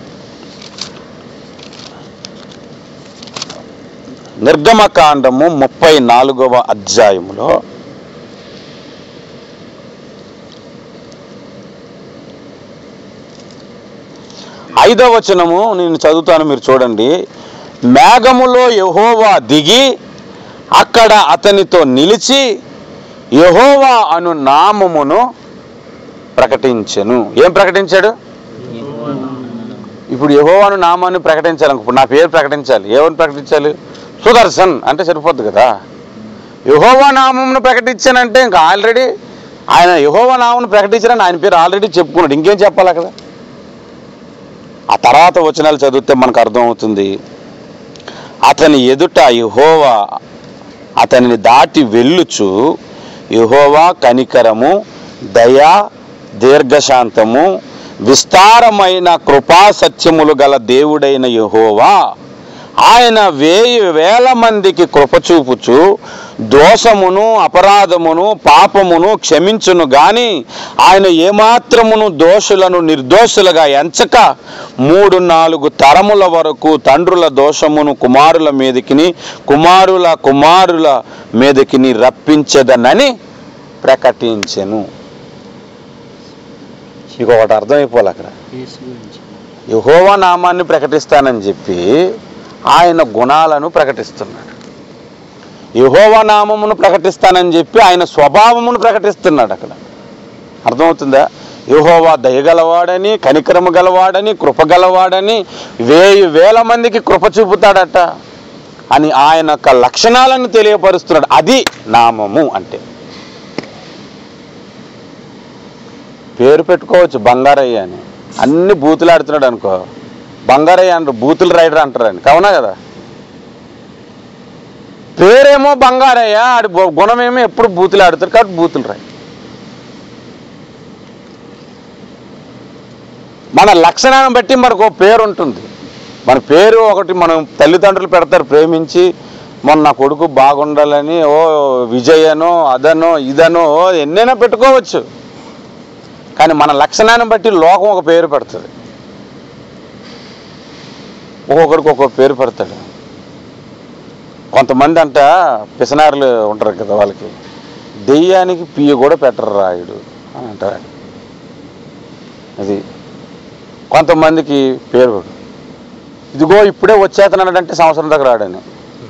Speaker 1: నిర్గమకాండము ముప్పై నాలుగవ అధ్యాయములో ఐదవ వచనము నేను చదువుతాను మీరు చూడండి మేఘములో యహోవా దిగి అక్కడ అతనితో నిలిచి యహోవా అను నామమును ప్రకటించెను ఏం ప్రకటించాడు ఇప్పుడు యహోవాను నామాన్ని ప్రకటించాలి ఇప్పుడు నా పేరు ప్రకటించాలి ఏమని ప్రకటించాలి సుదర్శన్ అంటే సరిపోద్ది కదా యహోవా నామమును ప్రకటించానంటే ఇంకా ఆల్రెడీ ఆయన యహోవా నామను ప్రకటించారని ఆయన పేరు ఆల్రెడీ చెప్పుకున్నాడు ఇంకేం చెప్పాలి అక్కడ ఆ తర్వాత వచనాలు చదివితే మనకు అర్థమవుతుంది అతని ఎదుట యహోవా అతనిని దాటి వెళ్ళుచు యహోవా కనికరము దయ దీర్ఘశాంతము విస్తారమైన కృపా సత్యములు గల దేవుడైన యహోవా ఆయన వేయి వేల మందికి కృప చూపుచు దోషమును అపరాధమును పాపమును క్షమించును గాని ఆయన ఏమాత్రమును దోషులను నిర్దోషులుగా ఎంచక మూడు నాలుగు తరముల వరకు తండ్రుల దోషమును కుమారుల మీదకిని కుమారుల కుమారుల మీదకిని రప్పించదనని ప్రకటించెను ఇక ఒకటి అర్థమైపోవాలి అక్కడ యహోవా నామాన్ని ప్రకటిస్తానని చెప్పి ఆయన గుణాలను ప్రకటిస్తున్నాడు యహోవా నామమును ప్రకటిస్తానని చెప్పి ఆయన స్వభావమును ప్రకటిస్తున్నాడు అక్కడ అర్థమవుతుందా యహోవా దయగలవాడని కనికరము గలవాడని కృప గలవాడని వేయి వేల మందికి కృప చూపుతాడట అని ఆయన యొక్క లక్షణాలను తెలియపరుస్తున్నాడు అది నామము అంటే పేరు పెట్టుకోవచ్చు బంగారయ్య అని అన్ని బూతులు ఆడుతున్నాడు అనుకో బంగారయ్య అంటారు బూతులు రైడర్ అంటారని కావునా కదా పేరేమో బంగారయ్య ఆడి గు- గుణమేమో ఎప్పుడు బూతులు ఆడుతారు కాబట్టి బూతులు రాయి మన లక్షణాన్ని బట్టి మనకు ఓ పేరు ఉంటుంది మన పేరు ఒకటి మనం తల్లిదండ్రులు పెడతారు ప్రేమించి మొన్న నా కొడుకు బాగుండాలని ఓ విజయనో అదనో ఇదనో ఓ ఎన్నైనా పెట్టుకోవచ్చు కానీ మన లక్షణాన్ని బట్టి లోకం ఒక పేరు పెడుతుంది ఒక్కొక్కడికి ఒక్కొక్క పేరు పెడతాడు కొంతమంది అంట పిసనారులు ఉంటారు కదా వాళ్ళకి దెయ్యానికి పియ్య కూడా పెట్టరు రాయుడు అని అంటారు అది కొంతమందికి పేరు పెట్టు. ఇదిగో ఇప్పుడే వచ్చేస్తున్నాడంటే సంవత్సరం దాకా రాడని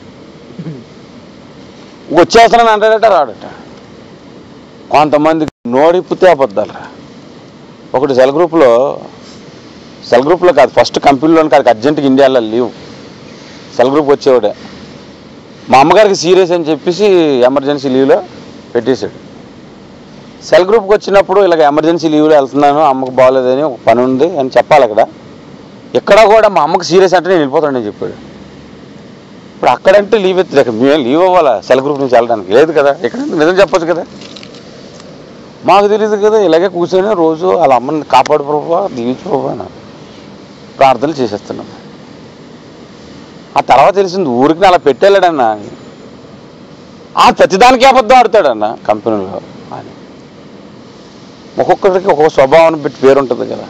Speaker 1: వచ్చేస్తున్నాను అంటాడట రాడట కొంతమందికి నోడిప్పితే అబద్ధాలు రా ఒకటి సెల్ గ్రూప్లో సెల్ గ్రూప్లో కాదు ఫస్ట్ కంపెనీలోని కాదు అర్జెంటుగా ఇండియాలో లీవ్ సెల్ గ్రూప్ వచ్చేవాడే మా అమ్మగారికి సీరియస్ అని చెప్పేసి ఎమర్జెన్సీ లీవ్లో పెట్టేశాడు సెల్ గ్రూప్కి వచ్చినప్పుడు ఇలాగ ఎమర్జెన్సీ లీవ్లో వెళ్తున్నాను అమ్మకు బాగోలేదని ఒక పని ఉంది అని చెప్పాలి అక్కడ ఇక్కడ కూడా మా అమ్మకు సీరియస్ అంటే నేను వెళ్ళిపోతానని చెప్పాడు ఇప్పుడు అక్కడంటే లీవ్ ఎత్తి మేము లీవ్ అవ్వాలా సెల్ గ్రూప్ నుంచి వెళ్ళడానికి లేదు కదా ఇక్కడ నిజం చెప్పొచ్చు కదా మాకు తెలియదు కదా ఇలాగే కూర్చొని రోజు వాళ్ళ అమ్మని కాపాడు ప్రభావ దీవించు ప్రభావ అని ప్రార్థనలు చేసేస్తున్నాం ఆ తర్వాత తెలిసింది ఊరికి అలా పెట్టేళ్ళడన్న ఆ ప్రతిదానికి అబద్ధం ఆడతాడన్న కంపెనీలో అని ఒక్కొక్కరికి ఒక్కొక్క స్వభావాన్ని పెట్టి పేరు ఉంటుంది కదా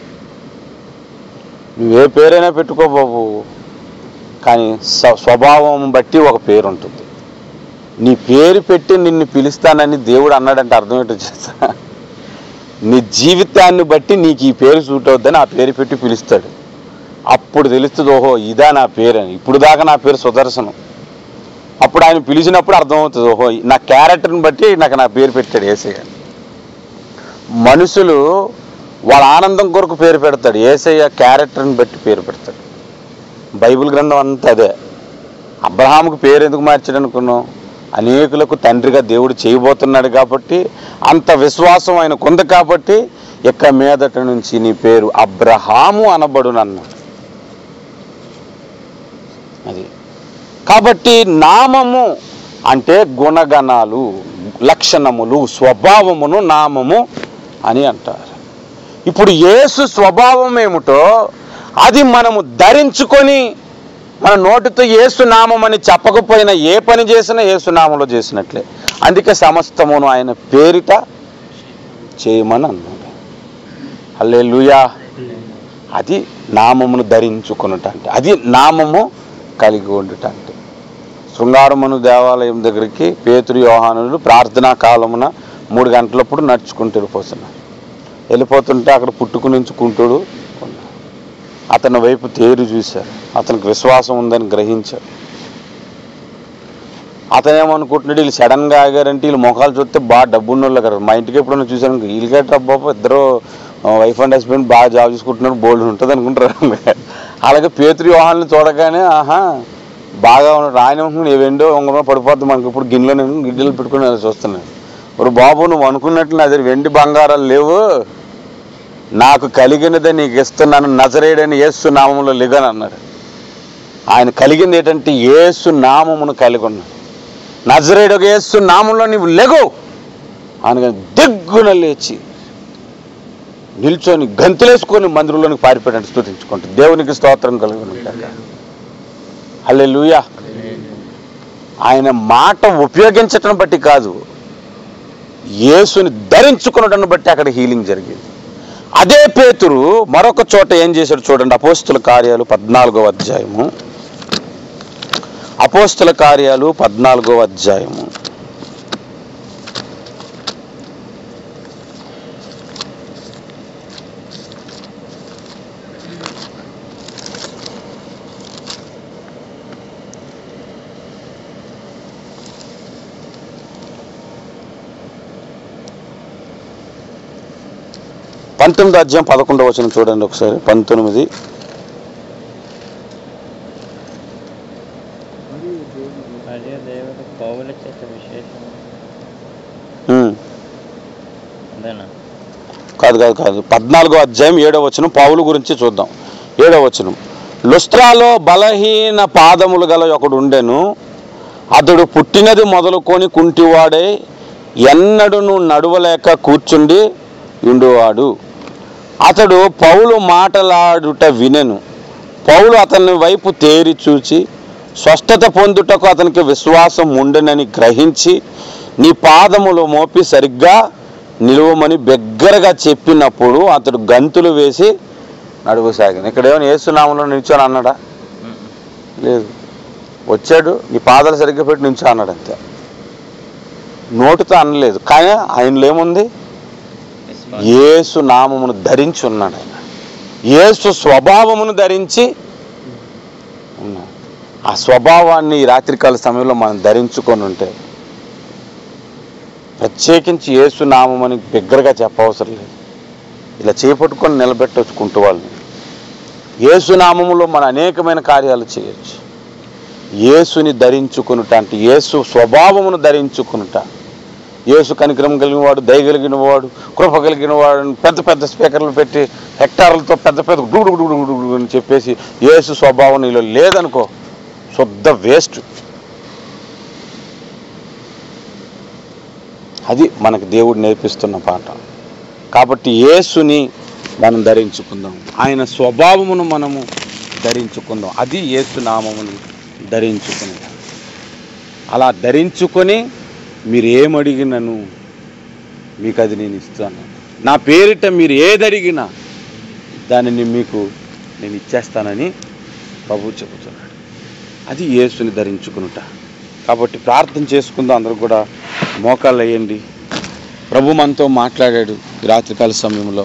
Speaker 1: నువ్వు ఏ పేరైనా పెట్టుకో బాబు కానీ స్వ- స్వభావం బట్టి ఒక పేరు ఉంటుంది నీ పేరు పెట్టి నిన్ను పిలుస్తానని దేవుడు అన్నాడంటే అర్థం ఏంటో చేస్తా నీ జీవితాన్ని బట్టి నీకు ఈ పేరు సూట్ అవుద్దని ఆ పేరు పెట్టి పిలుస్తాడు అప్పుడు తెలుస్తుంది ఓహో ఇదా నా పేరు అని ఇప్పుడు దాకా నా పేరు సుదర్శనం అప్పుడు ఆయన పిలిచినప్పుడు అర్థమవుతుంది ఓహో నా క్యారెక్టర్ని బట్టి నాకు నా పేరు పెట్టాడు ఏసయ్య మనుషులు వాళ్ళ ఆనందం కొరకు పేరు పెడతాడు ఏసయ్య క్యారెక్టర్ని బట్టి పేరు పెడతాడు బైబిల్ గ్రంథం అంతా అదే అబ్రహాముకు పేరు ఎందుకు మార్చాడు అనుకున్నాం అనేకులకు తండ్రిగా దేవుడు చేయబోతున్నాడు కాబట్టి అంత విశ్వాసం ఆయనకు ఉంది కాబట్టి ఇక మీదట నుంచి నీ పేరు అబ్రహాము అనబడునన్నాడు అది కాబట్టి నామము అంటే గుణగణాలు లక్షణములు స్వభావమును నామము అని అంటారు ఇప్పుడు యేసు స్వభావం ఏమిటో అది మనము ధరించుకొని మన నోటితో ఏసునామం అని చెప్పకపోయినా ఏ పని చేసినా ఏసునామంలో చేసినట్లే అందుకే సమస్తమును ఆయన పేరిట చేయమని అన్నాడు హల్లెలూయా అది నామమును ధరించుకున్నట అంటే అది నామము కలిగి ఉండుట అంటే శృంగారమును దేవాలయం దగ్గరికి పేతురు యోహానులు ప్రార్థనా కాలమున మూడు గంటలప్పుడు నడుచుకుంటూ వెళ్ళిపోతున్నారు వెళ్ళిపోతుంటే అక్కడ పుట్టుకు నుంచి కుంటుడు ఉన్నాడు. అతని వైపు తేరు చూశారు అతనికి విశ్వాసం ఉందని గ్రహించారు అతను ఏమనుకుంటున్నాడు వీళ్ళు సడన్గా ఆగారంటే వీళ్ళు మొఖాలు చూస్తే బాగా డబ్బున్నోళ్ళు కదా మా ఇంటికి ఎప్పుడైనా చూశాను వీళ్ళు గట్రా బాబు ఇద్దరు వైఫ్ అండ్ హస్బెండ్ బాగా జాబ్ చేసుకుంటున్నారు బోల్డ్ ఉంటుంది అనుకుంటారు అలాగే పేతురు వ్యూహాలను చూడగానే ఆహా బాగా ఉన్నాడు ఆయన అనుకున్నాడు, ఏ వెండో ఉంగరం పడిపోద్ది మనకి ఇప్పుడు గిన్నెలో నేను గిన్నెలు పెట్టుకుని అలా చూస్తున్నాను ఇప్పుడు బాబు నువ్వు అనుకున్నట్లు నా దగ్గర వెండి బంగారాలు లేవు నాకు కలిగినదే నీకు ఇస్తున్నాను నజరేడని యేసు నామంలో లిగని అన్నాడు ఆయన కలిగింది ఏంటంటే యేసు నామమును కలిగి ఉన్నాడు నజరేడు యేసు నామంలో నీవు లెగు అనగా దిగ్గున లేచి నిల్చొని గంతులేసుకొని మందిరంలోనికి పారిపోయాడు స్థుతించుకుంటూ దేవునికి స్తోత్రం కలిగి హల్లెలూయా ఆయన మాట ఉపయోగించటం బట్టి కాదు యేసుని ధరించుకున్నటను బట్టి అక్కడ హీలింగ్ జరిగింది అదే పేతురు మరొక చోట ఏం చేశాడు చూడండి అపోస్తుల కార్యాలు పద్నాలుగో అధ్యాయము అపోస్తుల కార్యాలు పద్నాలుగో అధ్యాయము పంతొమ్మిది అధ్యాయం పదకొండవ వచనం చూడండి ఒకసారి పంతొమ్మిది
Speaker 2: మరియు దేవుడు పౌల చేత విశేషం
Speaker 1: ఉమ్.
Speaker 2: అదేనా
Speaker 1: కాదు కాదు కాదు పద్నాలుగో అధ్యాయం ఏడవ వచనం పావులు గురించి చూద్దాం ఏడవ వచనం లుస్త్రాలో బలహీన పాదములు గల ఒకడు ఉండెను అతడు పుట్టినది మొదలుకొని కుంటివాడే ఎన్నడును నడువలేక కూర్చుండి ఉండువాడు అతడు పౌలు మాటలాడుట వినెను పౌలు అతని వైపు తేరి చూచి స్వస్థత పొందుటకు అతనికి విశ్వాసం ఉండనని గ్రహించి నీ పాదములు మోపి సరిగ్గా నిలువమని బిగ్గరగా చెప్పినప్పుడు అతడు గంతులు వేసి నడువసాగింది ఇక్కడ ఏమైనా ఏసునామంలో నిల్చొని అన్నాడా లేదు వచ్చాడు నీ పాదాలు సరిగ్గా పెట్టి నిల్చో అన్నాడు అంతే నోటితో అనలేదు కానీ ఆయనలో ఏముంది
Speaker 2: విశ్వాసం
Speaker 1: యేసు నామమును ధరించి ఉన్నాడు ఆయన యేసు స్వభావమును ధరించి ఉన్నాడు ఆ స్వభావాన్ని ఈ రాత్రికాల సమయంలో మనం ధరించుకొని ఉంటే ప్రత్యేకించి యేసు నామమని బిగ్గరగా చెప్పవసరం లేదు ఇలా చేపట్టుకొని నిలబెట్టొచ్చుకుంటూ వాళ్ళని యేసు నామములో మన అనేకమైన కార్యాలు చేయొచ్చు యేసుని ధరించుకునుట అంటే యేసు స్వభావమును ధరించుకునుట యేసు కనికరం కలిగిన వాడు దయ కలిగిన వాడు కృప కలిగిన వాడు పెద్ద పెద్ద స్పీకర్లు పెట్టి హెక్టార్లతో పెద్ద పెద్ద గుడు గుడు గుడు గుడు అని చెప్పేసి యేసు స్వభావం నీలో లేదనుకో శుద్ధ వేస్ట్ అది మనకు దేవుడు నేర్పిస్తున్న పాట కాబట్టి యేసుని మనం ధరించుకుందాం ఆయన స్వభావమును మనము ధరించుకుందాం అది యేసు నామమును ధరించుకుని అలా ధరించుకొని మీరు ఏమడిగినను మీకు అది నేను ఇస్తాను నా పేరిట మీరు ఏది అడిగినా దానిని మీకు నేను ఇచ్చేస్తానని ప్రభు చెబుతున్నాడు అది యేసుని ధరించుకునుట కాబట్టి ప్రార్థన చేసుకుందాం అందరూ కూడా మోకాళ్ళు వేయండి ప్రభు మనతో మాట్లాడాడు ఈ రాత్రికాల సమయంలో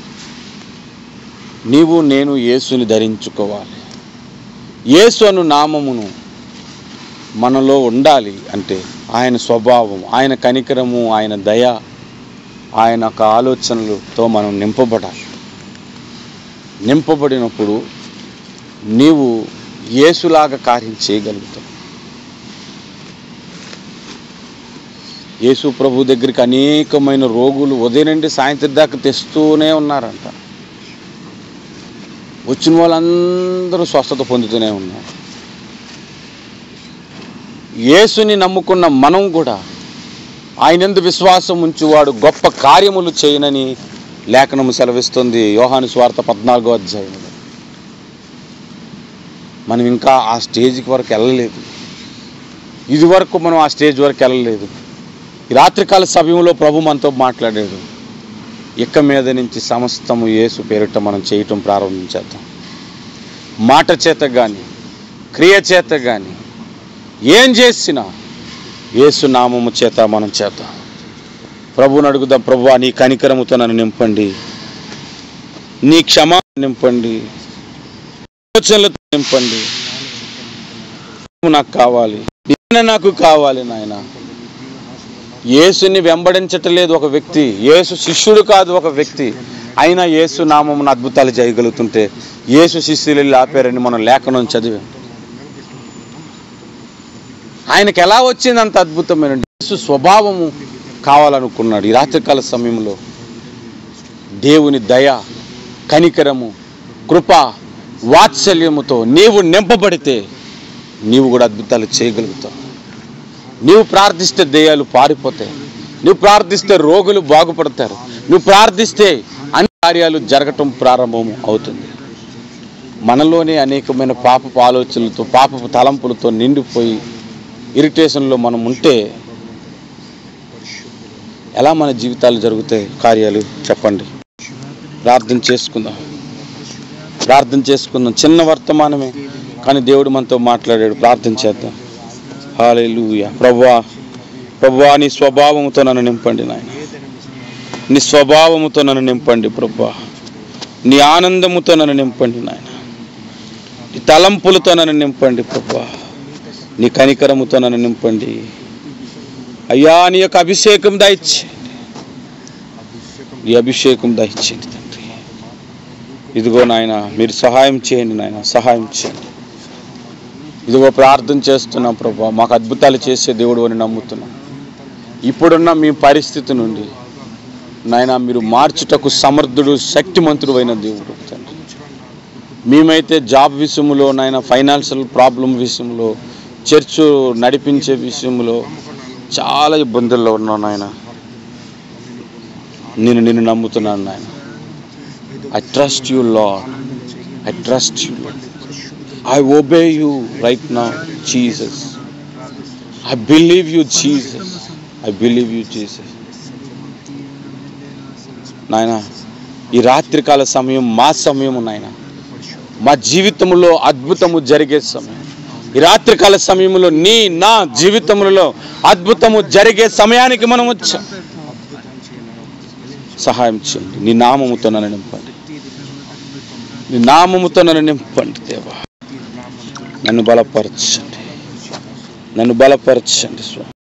Speaker 1: నీవు నేను యేసుని ధరించుకోవాలి యేసు అను నామమును మనలో ఉండాలి అంటే ఆయన స్వభావం ఆయన కనికరము ఆయన దయ ఆయన యొక్క ఆలోచనలతో మనం నింపబడాలి నింపబడినప్పుడు నీవు యేసులాగా కార్యం చేయగలుగుతావు యేసు ప్రభు దగ్గరికి అనేకమైన రోగులు ఉదయం నుండి సాయంత్రం దాకా తెస్తూనే ఉన్నారంట వచ్చిన వాళ్ళందరూ స్వస్థత పొందుతూనే ఉన్నారు యేసుని నమ్ముకున్న మనం కూడా ఆయనందు విశ్వాసం ఉంచువాడు గొప్ప కార్యములు చేయనని లేఖనము సెలవిస్తుంది యోహాను స్వార్థ పద్నాలుగో అధ్యాయంలో మనం ఇంకా ఆ స్టేజ్కి వరకు వెళ్ళలేదు ఇది వరకు మనం ఆ స్టేజ్ వరకు వెళ్ళలేదు ఈ రాత్రికాల సమయంలో ప్రభు మనతో మాట్లాడాడు ఇక్క మీద నుంచి సమస్తము యేసు పేరిట మనం చేయటం ప్రారంభించేద్దాం మాట చేత కానీ క్రియ చేత కానీ ఏం చేసినా యేసు నామము చేత మనం చేద్దాం ప్రభుని అడుగుదాం ప్రభు నీ కనికరముతో నన్ను నింపండి నీ క్షమా నింపండి ఆలోచనలతో నింపండి నాకు కావాలి నిన్న నాకు కావాలి నాయన యేసుని వెంబడించటలేదు ఒక వ్యక్తి యేసు శిష్యుడు కాదు ఒక వ్యక్తి అయినా యేసు నామమున అద్భుతాలు చేయగలుగుతుంటే యేసు శిష్యులు వెళ్ళి ఆపారని మనం లేఖనం చదివాం ఆయనకి ఎలా వచ్చింది అంత అద్భుతమైన యేసు స్వభావము కావాలనుకున్నాడు ఈ రాత్రికాల సమయంలో దేవుని దయ కనికరము కృప వాత్సల్యముతో నీవు నింపబడితే నీవు కూడా అద్భుతాలు చేయగలుగుతావు నీవు ప్రార్థిస్తే దెయ్యాలు పారిపోతాయి నువ్వు ప్రార్థిస్తే రోగులు బాగుపడతారు నువ్వు ప్రార్థిస్తే అన్ని కార్యాలు జరగటం ప్రారంభం అవుతుంది మనలోనే అనేకమైన పాపపు ఆలోచనలతో పాపపు తలంపులతో నిండిపోయి ఇరిటేషన్లో మనం ఉంటే ఎలా మన జీవితాలు జరుగుతాయి కార్యాలు చెప్పండి ప్రార్థన చేసుకుందాం ప్రార్థన చేసుకుందాం చిన్న వర్తమానమే కానీ దేవుడు మనతో మాట్లాడాడు ప్రార్థన చేద్దాం హాలేలుయా ప్రభువా ప్రభువా నీ స్వభావముతో నన్ను నింపండి నాయన నీ స్వభావముతో నన్ను నింపండి ప్రభువా నీ ఆనందముతో నన్ను నింపండి నాయన నీ తలంపులతో నన్ను నింపండి ప్రభువా నీ కనికరముతో నన్ను నింపండి అయ్యా నీ యొక్క అభిషేకం దయచేయండి నీ అభిషేకం దయచేయండి తండ్రి ఇదిగో నాయన మీరు సహాయం చేయండి నాయన సహాయం చేయండి ఇదిగో ప్రార్థన చేస్తున్నాం ప్రభా మాకు అద్భుతాలు చేసే దేవుడు అని నమ్ముతున్నాం ఇప్పుడున్న మీ పరిస్థితి నుండి నాయన మీరు మార్చుటకు సమర్థుడు శక్తిమంతుడు అయిన దేవుడు తండ్రి మేమైతే జాబ్ విషయంలో నాయన ఫైనాన్షియల్ ప్రాబ్లం విషయంలో చర్చ్ నడిపించే విషయంలో చాలా ఇబ్బందుల్లో ఉన్నాను నాయన నేను నిన్ను నమ్ముతున్నాను నాయన I trust you lord I trust you I obey you right now, Jesus. I believe you, Jesus. I believe you, Jesus. నాయన ఈ రాత్రికాల సమయం మా సమయము నాయన మా జీవితంలో అద్భుతము జరిగే సమయం ఈ రాత్రికాల సమయంలో నీ నా జీవితములలో అద్భుతము జరిగే సమయానికి మనం వచ్చాం సహాయం చేయండి నీ నామముతో నన్ను నింపండి నీ నామముతో నన్ను నింపండి దేవా నన్ను బలపరచండి నన్ను బలపరచండి స్వామి